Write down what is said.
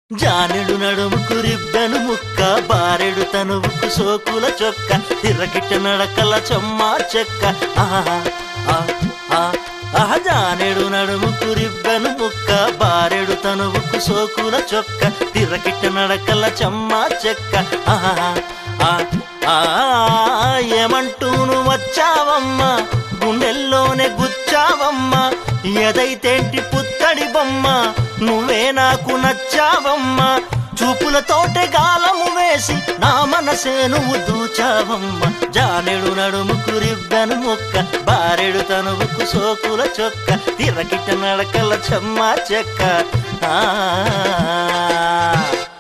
జానెడు నడుముకు రిబ్బెను ముక్క బారెడు తనువుకు సోకుల చొక్క తిరగిట నడకల చెమ్మా చెక్క ఆహా ఆ, ఆ, ఆహా జానెడు నడుముకు రిబ్బెను ముక్క బారెడు తనువుకు సోకుల చొక్క తిరగిట నడకల చెమ్మా చెక్క ఆహా ఆ, ఆ, ఏమంటూను వచ్చావమ్మా గుండెల్లోనే గుచ్చావమ్మా ఎదైతేంటి పుత్తడి బొమ్మ నువ్వే నాకు నచ్చావమ్మా చూపులతోటే గాలము వేసి నా మనసే నువ్వు దూచావమ్మ జానెడు నడుముకు రిబ్బెను మొక్క బారెడు తనువుకు సోకుల చొక్క తిరగిట నడకల చెమ్మ చెక్క ఆ